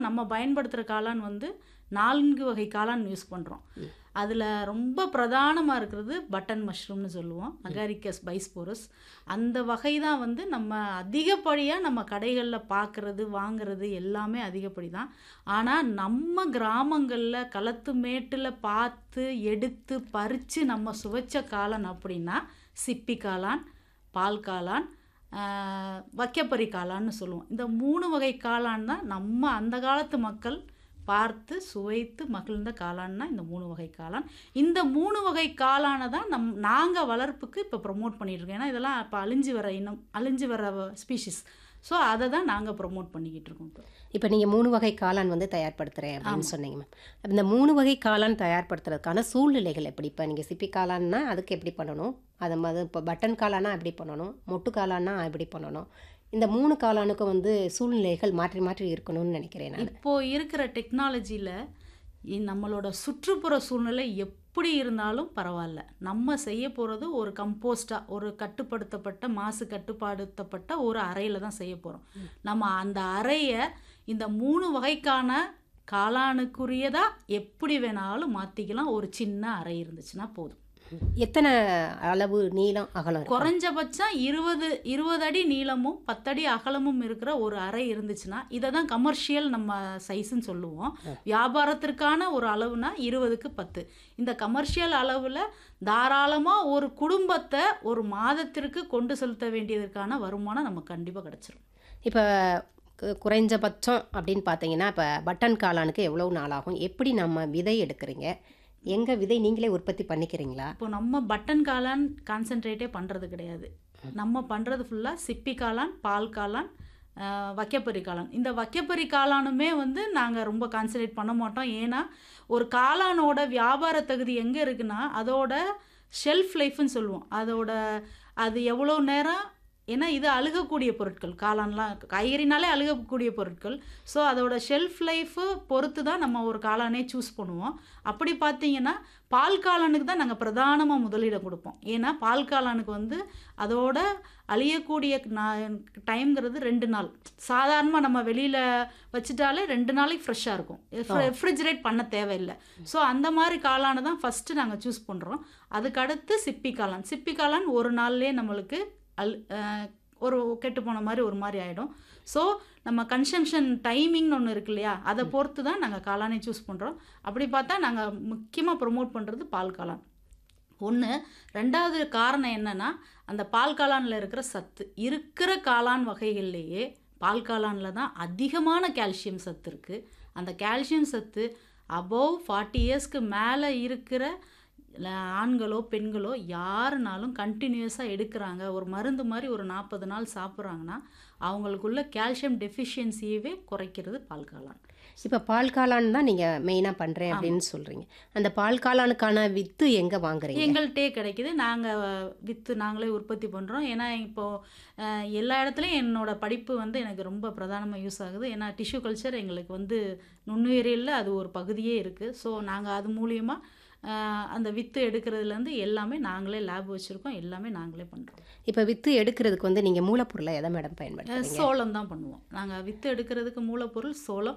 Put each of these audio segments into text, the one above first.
நம்ம பயன்படுத்துகிற காளான் வந்து நான்கு வகை காளான் யூஸ் பண்ணுறோம் அதில் ரொம்ப பிரதானமாக இருக்கிறது பட்டன் மஷ்ரூம்னு சொல்லுவோம் அகாரிக்கஸ் பைஸ்போரஸ் அந்த வகை தான் வந்து நம்ம அதிகப்படியாக நம்ம கடைகளில் பார்க்குறது வாங்குறது எல்லாமே அதிகப்படி தான் ஆனால் நம்ம கிராமங்களில் களத்து மேட்டில் பார்த்து எடுத்து பறித்து நம்ம சுவைச்ச காளான் அப்படின்னா சிப்பி காளான் பால் காளான் ஆஹ், வக்கப்பரி காளான்னு சொல்லுவோம் இந்த மூணு வகை காளான் தான் நம்ம அந்த காலத்து மக்கள் பார்த்து சுவைத்து மகிழ்ந்த காளான்னா இந்த மூணு வகை காளான் இந்த மூணு வகை காளானை தான் நம் நாங்கள் வளர்ப்புக்கு இப்போ ப்ரொமோட் பண்ணிகிட்ருக்கோம் ஏன்னா இதெல்லாம் இப்போ அழிஞ்சு வர இனம் அழிஞ்சு வர ஸ்பீஷிஸ் ஸோ அதை தான் நாங்கள் ப்ரொமோட் பண்ணிக்கிட்டு இருக்கோம் இப்போ இப்போ நீங்கள் மூணு வகை காளான் வந்து தயார்படுத்துகிறேன் அப்படின்னு சொன்னீங்க மேம் இந்த மூணு வகை காளான் தயார்படுத்துறதுக்கான சூழ்நிலைகள் எப்படி இப்போ நீங்கள் சிப்பி காளான்னா அதுக்கு எப்படி பண்ணணும் அது மாதிரி இப்போ பட்டன் காளானா எப்படி பண்ணணும் மொட்டு காளானா எப்படி பண்ணணும் இந்த மூணு காளானுக்கும் வந்து சூழ்நிலைகள் மாற்றி மாற்றி இருக்கணும்னு நினைக்கிறேன் நான் இப்போ இருக்கிற டெக்னாலஜியில் நம்மளோட சுற்றுப்புற சூழ்நிலை எப்படி இருந்தாலும் பரவாயில்ல நம்ம செய்ய போகிறது ஒரு கம்போஸ்டாக ஒரு கட்டுப்படுத்தப்பட்ட மாசு கட்டுப்படுத்தப்பட்ட ஒரு அறையில் தான் செய்ய போகிறோம் நம்ம அந்த அறையை இந்த மூணு வகைக்கான காளானுக்குரியதாக எப்படி வேணாலும் மாற்றிக்கலாம் ஒரு சின்ன அறை இருந்துச்சுன்னா போதும் எத்தனை அளவு நீளம் அகலம் இருக்கும்? குறைஞ்சபட்சம் இருபது இருபது அடி நீளமும் பத்தடி அகலமும் இருக்கிற ஒரு அறை இருந்துச்சுன்னா இதை தான் கமர்ஷியல் நம்ம சைஸ்ன்னு சொல்லுவோம் வியாபாரத்திற்கான ஒரு அளவுனா இருபதுக்கு பத்து இந்த கமர்ஷியல் அளவில் தாராளமாக ஒரு குடும்பத்தை ஒரு மாதத்திற்கு கொண்டு செலுத்த வேண்டியதற்கான வருமானம் நமக்கு கண்டிப்பாக கிடச்சிரும் இப்போ கு- குறைஞ்சபட்சம் அப்படின்னு பார்த்தீங்கன்னா இப்போ பட்டன் காளானுக்கு எவ்வளோ நாள் ஆகும் எப்படி நம்ம விதை எடுக்கிறீங்க எங்கே விதை நீங்களே உற்பத்தி பண்ணிக்கிறீங்களா இப்போ நம்ம பட்டன் காளான் கான்சென்ட்ரேட்டே பண்ணுறது கிடையாது நம்ம பண்ணுறது ஃபுல்லாக சிப்பி காளான் பால் காளான் ஆஹ், வக்கப்பரி காளான் இந்த வக்கப்பரி காளானுமே வந்து நாங்கள் ரொம்ப கான்சன்ட்ரேட் பண்ண மாட்டோம் ஏன்னா ஒரு காளானோட வியாபார தகுதி எங்கே இருக்குன்னா அதோட ஷெல்ஃப் லைஃப்னு சொல்லுவோம் அதோட அது எவ்வளோ நேரம் ஏன்னா இது அழுகக்கூடிய பொருட்கள் காளான்லாம் காய்கறினாலே அழுகக்கூடிய பொருட்கள் ஸோ அதோட ஷெல்ஃப் லைஃபு பொறுத்து தான் நம்ம ஒரு காளானே சூஸ் பண்ணுவோம் அப்படி பார்த்தீங்கன்னா பால் காளானுக்கு தான் நாங்கள் பிரதானமாக முதலிடம் கொடுப்போம் ஏன்னா பால் காளானுக்கு வந்து அதோட அழியக்கூடிய டைம்ங்கிறது ரெண்டு நாள் சாதாரணமாக நம்ம வெளியில் வச்சுட்டாலே ரெண்டு நாளைக்கு ஃப்ரெஷ்ஷாக இருக்கும் ரெஃப்ரிஜரேட் பண்ண தேவையில்லை ஸோ அந்த மாதிரி காளானை தான் ஃபஸ்ட்டு நாங்கள் சூஸ் பண்ணுறோம் அதுக்கு அடுத்து சிப்பி காளான் சிப்பி காளான் ஒரு நாள்லேயே நம்மளுக்கு அல் அஹ், ஒரு கெட்டு போன மாதிரி ஒரு மாதிரி ஆகிடும் ஸோ நம்ம கன்சம்ஷன் டைமிங்னு ஒன்று இருக்கு இல்லையா அதை பொறுத்து தான் நாங்கள் காளானை சூஸ் பண்ணுறோம் அப்படி பார்த்தா நாங்கள் முக்கியமாக ப்ரொமோட் பண்ணுறது பால் காளான் ஒன்று ரெண்டாவது காரணம் என்னன்னா அந்த பால் காளானில் இருக்கிற சத்து இருக்கிற காளான் வகைகள்லேயே பால் காளானில் தான் அதிகமான கால்சியம் சத்து இருக்குது அந்த கால்சியம் சத்து அபவ் ஃபார்ட்டி இயர்ஸ்க்கு மேலே இருக்கிற ல- ஆண்களோ பெண்களோ யாருனாலும் கண்டினியூஸாக எடுக்கிறாங்க ஒரு மருந்து மாதிரி ஒரு நாற்பது நாள் சாப்பிட்றாங்கன்னா அவங்களுக்குள்ள கால்சியம் டெஃபிஷியன்சியவே குறைக்கிறது பால் காளான் இப்போ பால் காளான் தான் நீங்கள் மெயினாக பண்ணுறேன் அப்படின்னு சொல்கிறீங்க அந்த பால் காளானுக்கான வித்து எங்கே வாங்குறீங்க எங்கள்கிட்டே கிடைக்குது நாங்கள் வித்து நாங்களே உற்பத்தி பண்ணுறோம் ஏன்னா இப்போது எல்லா இடத்துலையும் என்னோட படிப்பு வந்து எனக்கு ரொம்ப பிரதானமாக யூஸ் ஆகுது ஏன்னா டிஷ்யூ கல்ச்சர் எங்களுக்கு வந்து நுண்ணுயிரியலில் அது ஒரு பகுதியே இருக்குது ஸோ நாங்கள் அது மூலியமாக அந்த வித்து எடுக்கிறதுலேருந்து எல்லாமே நாங்களே லேப் வச்சுருக்கோம் எல்லாமே நாங்களே பண்ணுறோம் இப்போ வித்து எடுக்கிறதுக்கு வந்து நீங்கள் மூலப்பொருளை எதை மேடம் பயன்படுத்துறீங்க சோளம் தான் பண்ணுவோம் நாங்கள் வித்து எடுக்கிறதுக்கு மூலப்பொருள் சோளம்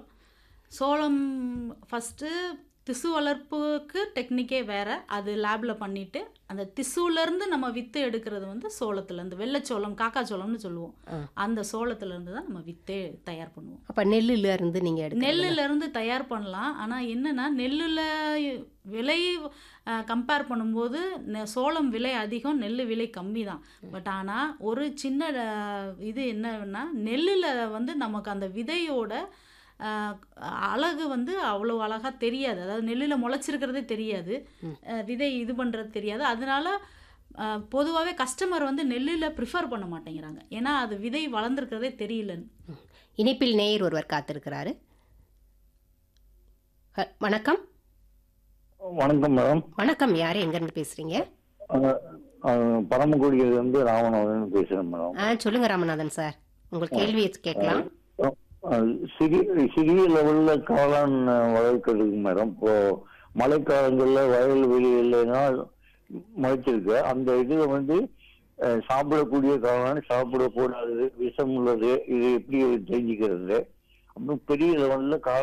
சோளம் ஃபஸ்ட்டு திசு வளர்ப்புக்கு டெக்னிக்கே வேறு அது லேபில் பண்ணிவிட்டு அந்த திசுலேருந்து நம்ம வித்து எடுக்கிறது வந்து சோளத்துலேருந்து வெள்ளைச்சோளம் காக்காச்சோளம்னு சொல்லுவோம் ஆ. அந்த சோளத்துலேருந்து தான் நம்ம வித்தே தயார் பண்ணுவோம் அப்போ நெல்லுல இருந்து நீங்கள் எடுக்க நெல்லுலேருந்து தயார் பண்ணலாம் ஆனால் என்னென்னா நெல்லில் விலை கம்பேர் பண்ணும்போது நெ- சோளம் விலை அதிகம் நெல் விலை கம்மி தான் பட் ஆனால் ஒரு சின்ன அஹ், இது என்னன்னா நெல்லில் வந்து நமக்கு அந்த விதையோட அஹ், அழகு வந்து அவ்வளோ அழகாக தெரியாது அதாவது நெல்லில் முளைச்சிருக்கிறதே தெரியாது அஹ், விதை இது பண்ணுறது தெரியாது அதனால பொதுவாகவே கஸ்டமர் வந்து நெல்லில் ப்ரிஃபர் பண்ண மாட்டேங்கிறாங்க ஏன்னா அது விதை வளர்ந்துருக்கிறதே தெரியலன்னு இணைப்பில் நேயர் ஒருவர் காத்திருக்கிறாரு ஹ- வணக்கம் வணக்கம் மேடம் வணக்கம் யார் எங்கேருந்து பேசுகிறீங்க பரமக்குடியில இருந்து ராமநாதன் பேசுறேன் மேடம் ஆ சொல்லுங்க ராமநாதன் சார் உங்கள் கேள்வியை கேட்கலாம் அஹ், சிறிய சிறிய லெவல்ல காளான் அஹ், வளர்க்கறதுக்கு மேடம் இப்போ மழைக்காலங்கள்ல வயல் வெளி இல்லைன்னா முளைச்சிருக்கு அந்த இதுல வந்து அஹ், சாப்பிடக்கூடிய காளான் சாப்பிடக்கூடாது விஷம் உள்ளது இது எப்படி தெரிஞ்சுக்கிறது அப்புறம் பெரிய லெவல்ல காளான்